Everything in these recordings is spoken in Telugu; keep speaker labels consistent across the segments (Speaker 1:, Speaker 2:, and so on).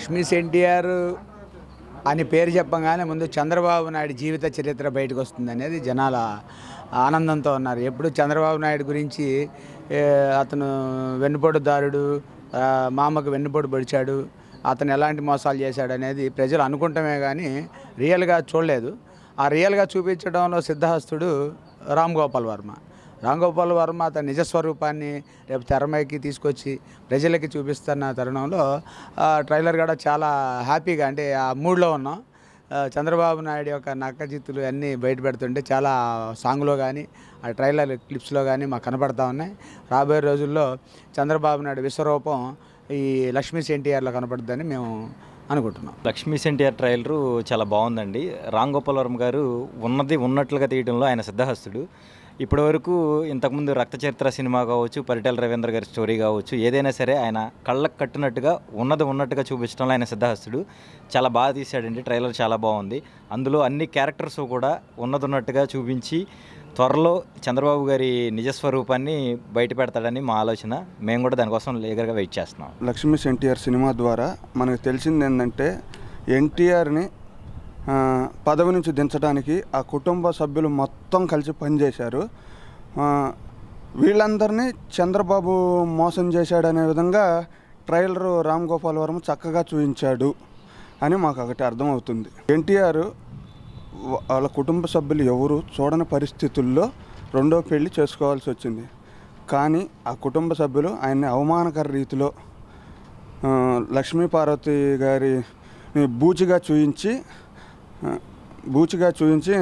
Speaker 1: లక్ష్మీస్ ఎన్టీఆర్ అని పేరు చెప్పగానే ముందు చంద్రబాబు నాయుడు జీవిత చరిత్ర బయటకు వస్తుంది అనేది జనాల ఆనందంతో ఉన్నారు ఎప్పుడు చంద్రబాబు నాయుడు గురించి ఏ, అతను వెన్నుపోటుదారుడు ఆ, మామకు వెన్నుపోటు పొడిచాడు అతను ఎలాంటి మోసాలు చేశాడు అనేది ప్రజలు అనుకుంటమే కానీ రియల్గా చూడలేదు ఆ రియల్గా చూపించడంలో సిద్ధహస్తుడు రామ్ గోపాల్ వర్మ రామ్ గోపాల్ వర్మ తన నిజస్వరూపాన్ని రేపు తెరమైకి తీసుకొచ్చి ప్రజలకి చూపిస్తున్న తరుణంలో ఆ ట్రైలర్ కూడా చాలా హ్యాపీగా అంటే ఆ మూడ్లో ఉన్నాం ఆ, చంద్రబాబు నాయుడు యొక్క నక్కజిత్తులు అన్నీ బయట పెడుతుంటే చాలా సాంగ్లో కానీ ఆ ట్రైలర్ క్లిప్స్లో కానీ మాకు కనపడతా ఉన్నాయి రాబోయే రోజుల్లో చంద్రబాబు నాయుడు విశ్వరూపం ఈ లక్ష్మీ ఎన్టీఆర్లో కనపడుతుందని మేము అనుకుంటున్నాం
Speaker 2: లక్ష్మీ ఎన్టీఆర్ ట్రైలరు చాలా బాగుందండి రామ్ గోపాల్ వర్మ గారు ఉన్నది ఉన్నట్లుగా తీయడంలో ఆయన సిద్ధహస్తుడు ఇప్పటి వరకు ఇంతకుముందు రక్త చరిత్ర సినిమా కావచ్చు పరిటాల రవీంద్ర గారి స్టోరీ కావచ్చు ఏదైనా సరే ఆయన కళ్ళకు కట్టినట్టుగా ఉన్నది ఉన్నట్టుగా చూపించడంలో ఆయన సిద్ధహస్తుడు చాలా బాగా తీశాడండి ట్రైలర్ చాలా బాగుంది అందులో అన్ని క్యారెక్టర్స్ కూడా ఉన్నది ఉన్నట్టుగా చూపించి త్వరలో చంద్రబాబు గారి నిజస్వరూపాన్ని బయట పెడతాడని మా ఆలోచన మేము కూడా దానికోసం లేగర్గా వెయిట్ చేస్తున్నాం
Speaker 3: లక్ష్మీస్ ఎన్టీఆర్ సినిమా ద్వారా మనకు తెలిసింది ఏంటంటే ఎన్టీఆర్ని ఆ, పదవి నుంచి దించడానికి ఆ కుటుంబ సభ్యులు మొత్తం కలిసి పనిచేశారు ఆ, వీళ్ళందరినీ చంద్రబాబు మోసం చేశాడనే విధంగా ట్రైలర్ రామ్ గోపాల్ వర్మ చక్కగా చూపించాడు అని మాకు ఒకటి అర్థమవుతుంది ఎన్టీఆర్ వాళ్ళ కుటుంబ సభ్యులు ఎవరు చూడని పరిస్థితుల్లో రెండో పెళ్లి చేసుకోవాల్సి వచ్చింది కానీ ఆ కుటుంబ సభ్యులు ఆయన్ని అవమానకర రీతిలో ఆ, లక్ష్మీ పార్వతి గారి బూచిగా చూయించి ఆ, బూచిగా చూయించి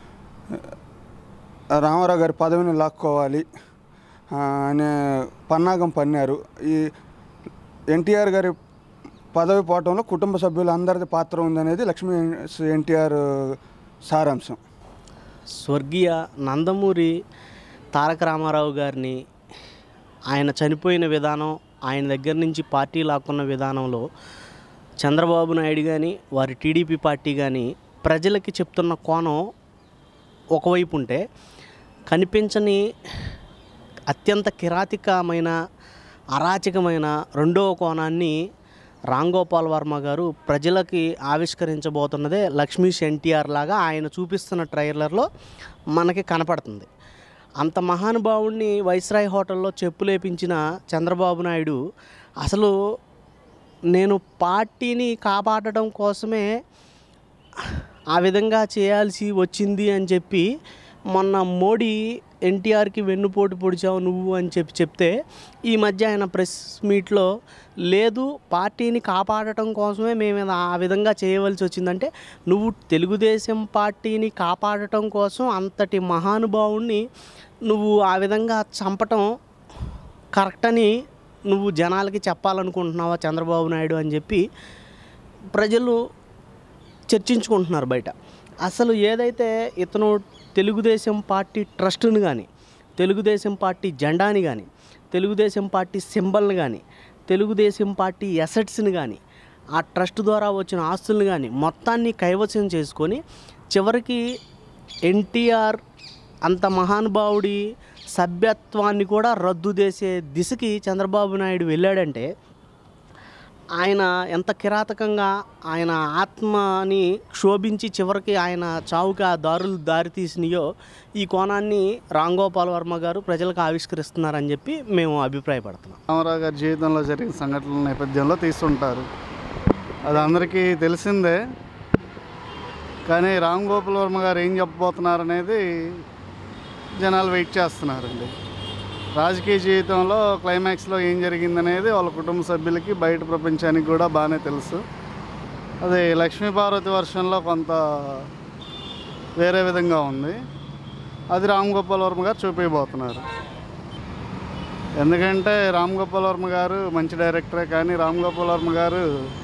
Speaker 3: ఆ, రామారావు గారి పదవిని లాక్కోవాలి ఆ, అనే పన్నాగం పన్నారు ఈ ఎన్టీఆర్ గారి పదవి పోవటంలో కుటుంబ సభ్యులందరిది పాత్ర ఉందనేది లక్ష్మీ ఎన్టీఆర్ సారాంశం
Speaker 4: స్వర్గీయ నందమూరి తారక రామారావు గారిని ఆయన చనిపోయిన విధానం ఆయన దగ్గర నుంచి పార్టీ లాక్కున్న విధానంలో చంద్రబాబు నాయుడు కానీ వారి టీడీపీ పార్టీ కానీ ప్రజలకి చెప్తున్న కోణం ఒకవైపు ఉంటే కనిపించని అత్యంత కిరాతికమైన అరాచకమైన రెండవ కోణాన్ని రామ్ గోపాల్ వర్మ గారు ప్రజలకి ఆవిష్కరించబోతున్నదే లక్ష్మీష్ ఎన్టీఆర్ లాగా ఆయన చూపిస్తున్న ట్రైలర్లో మనకి కనపడుతుంది అంత మహానుభావుణ్ణి వైస్రాయ్ హోటల్లో చెప్పులేపించిన చంద్రబాబు నాయుడు అసలు నేను పార్టీని కాపాడటం కోసమే ఆ విధంగా చేయాల్సి వచ్చింది అని చెప్పి మొన్న మోడీ ఎన్టీఆర్కి వెన్నుపోటు పొడిచావు నువ్వు అని చెప్పి చెప్తే ఈ మధ్య ఆయన ప్రెస్ మీట్లో లేదు పార్టీని కాపాడటం కోసమే మేము ఇది ఆ విధంగా చేయవలసి వచ్చిందంటే నువ్వు తెలుగుదేశం పార్టీని కాపాడటం కోసం అంతటి మహానుభావుణ్ణి నువ్వు ఆ విధంగా చంపటం కరెక్ట్ అని నువ్వు జనాలకి చెప్పాలనుకుంటున్నావా చంద్రబాబు నాయుడు అని చెప్పి ప్రజలు చర్చించుకుంటున్నారు బయట అసలు ఏదైతే ఇతను తెలుగుదేశం పార్టీ ట్రస్ట్ని కానీ తెలుగుదేశం పార్టీ జెండాని కానీ తెలుగుదేశం పార్టీ సింబల్ని కానీ తెలుగుదేశం పార్టీ ఎసెట్స్ని కానీ ఆ ట్రస్ట్ ద్వారా వచ్చిన ఆస్తుల్ని కానీ మొత్తాన్ని కైవసం చేసుకొని చివరికి ఎన్టీఆర్ అంత మహానుభావుడి సభ్యత్వాన్ని కూడా రద్దు చేసే దిశకి చంద్రబాబు నాయుడు వెళ్ళాడంటే ఆయన ఎంత కిరాతకంగా ఆయన ఆత్మని క్షోభించి చివరికి ఆయన చావుకి ఆ దారులు దారి తీసినాయో ఈ కోణాన్ని రామ్ గోపాల్ వర్మ గారు ప్రజలకు ఆవిష్కరిస్తున్నారని చెప్పి మేము అభిప్రాయపడుతున్నాం
Speaker 5: రామారావు గారి జీవితంలో జరిగిన సంఘటనల నేపథ్యంలో తీస్తుంటారు అది అందరికీ తెలిసిందే కానీ రామ్ గోపాల్ వర్మ గారు ఏం చెప్పబోతున్నారు అనేది జనాలు వెయిట్ చేస్తున్నారండి రాజకీయ జీవితంలో క్లైమాక్స్లో ఏం జరిగిందనేది వాళ్ళ కుటుంబ సభ్యులకి బయట ప్రపంచానికి కూడా బాగానే తెలుసు అది లక్ష్మీ పార్వతి వర్షంలో కొంత వేరే విధంగా ఉంది అది రామ్ గోపాల్ వర్మ గారు చూపించబోతున్నారు ఎందుకంటే రామ్ గోపాల్ వర్మ గారు మంచి డైరెక్టరే కానీ రామ్ గోపాల్ వర్మ గారు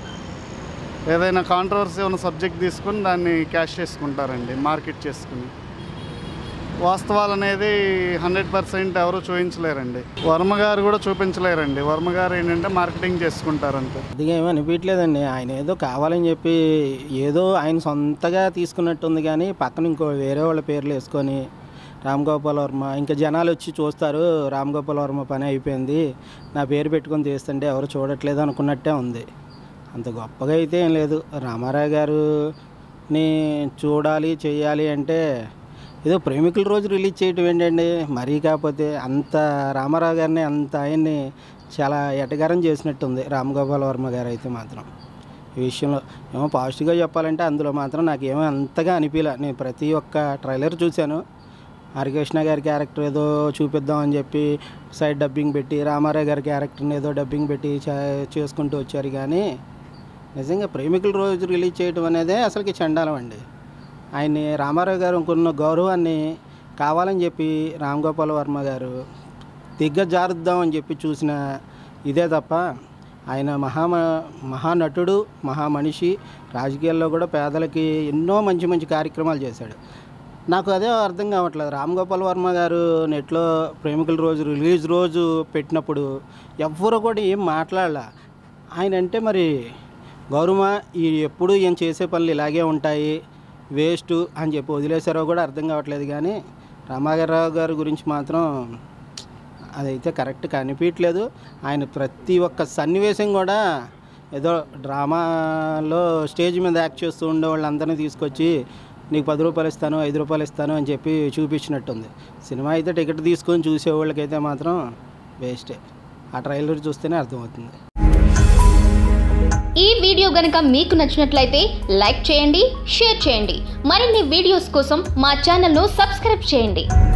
Speaker 5: ఏదైనా కాంట్రవర్సీ ఉన్న సబ్జెక్ట్ తీసుకుని దాన్ని క్యాష్ చేసుకుంటారండి మార్కెట్ చేసుకుని వాస్తవాలు అనేది హండ్రెడ్ పర్సెంట్ ఎవరు చూపించలేరండి వర్మ గారు కూడా చూపించలేరండి వర్మ గారు ఏంటంటే మార్కెటింగ్ చేసుకుంటారంతే
Speaker 6: అది ఏమీ అనిపించలేదండి ఆయన ఏదో కావాలని చెప్పి ఏదో ఆయన సొంతగా తీసుకున్నట్టుంది కానీ పక్కన ఇంకో వేరే వాళ్ళ పేర్లు వేసుకొని రామ్ గోపాల్ వర్మ ఇంకా జనాలు వచ్చి చూస్తారు రామ్ గోపాల్ వర్మ పని అయిపోయింది నా పేరు పెట్టుకొని తీస్తుంటే ఎవరు చూడట్లేదు అనుకున్నట్టే ఉంది అంత గొప్పగా అయితే ఏం లేదు రామారావు గారుని చూడాలి చేయాలి అంటే ఏదో ప్రేమికుల రోజు రిలీజ్ చేయటం ఏంటండి మరీ కాకపోతే అంత రామారావు గారిని అంత ఆయన్ని చాలా ఎటగారం చేసినట్టుంది రామ్ గోపాల్ వర్మ గారు అయితే మాత్రం ఈ విషయంలో ఏమో పాజిటివ్గా చెప్పాలంటే అందులో మాత్రం నాకు ఏమో అంతగా అనిపించలే నేను ప్రతి ఒక్క ట్రైలర్ చూశాను హరికృష్ణ గారి క్యారెక్టర్ ఏదో చూపిద్దామని చెప్పి సైడ్ డబ్బింగ్ పెట్టి రామారావు గారి క్యారెక్టర్ని ఏదో డబ్బింగ్ పెట్టి చే- చేసుకుంటూ వచ్చారు కానీ నిజంగా ప్రేమికుల రోజు రిలీజ్ చేయడం అనేదే అసలుకి చండాలం అండి ఆయన్ని రామారావు గారు కొన్న గౌరవాన్ని కావాలని చెప్పి రామ్ గోపాల్ వర్మ గారు దిగ్గజారుద్దామని చెప్పి చూసిన ఇదే తప్ప ఆయన మహా మహానటుడు మహామనిషి రాజకీయాల్లో కూడా పేదలకి ఎన్నో మంచి మంచి కార్యక్రమాలు చేశాడు నాకు అదే అర్థం కావట్లేదు రామ్ గోపాల్ వర్మ గారు నెట్లో ప్రేమికుల రోజు రిలీజ్ రోజు పెట్టినప్పుడు ఎవ్వరు కూడా ఏం మాట్లాడలే ఆయన అంటే మరి గౌరవ ఈ ఎప్పుడు ఈయన చేసే పనులు ఇలాగే ఉంటాయి వేస్ట్ అని చెప్పి వదిలేశారో కూడా అర్థం కావట్లేదు కానీ రామారావు గారి గురించి మాత్రం అదైతే కరెక్ట్ కనిపించట్లేదు ఆయన ప్రతి ఒక్క సన్నివేశం కూడా ఏదో డ్రామాలో స్టేజ్ మీద యాక్ట్ చేస్తూ ఉండే వాళ్ళందరినీ తీసుకొచ్చి నీకు పది రూపాయలు ఇస్తాను ఐదు రూపాయలు ఇస్తాను అని చెప్పి చూపించినట్టుంది సినిమా అయితే టికెట్ తీసుకొని చూసేవాళ్ళకైతే మాత్రం వేస్టే ఆ ట్రైలర్ చూస్తేనే అర్థమవుతుంది
Speaker 7: ఈ వీడియో గనుక మీకు నచ్చినట్లయితే లైక్ చేయండి షేర్ చేయండి మరిన్ని వీడియోస్ కోసం మా ఛానల్ను సబ్స్క్రైబ్ చేయండి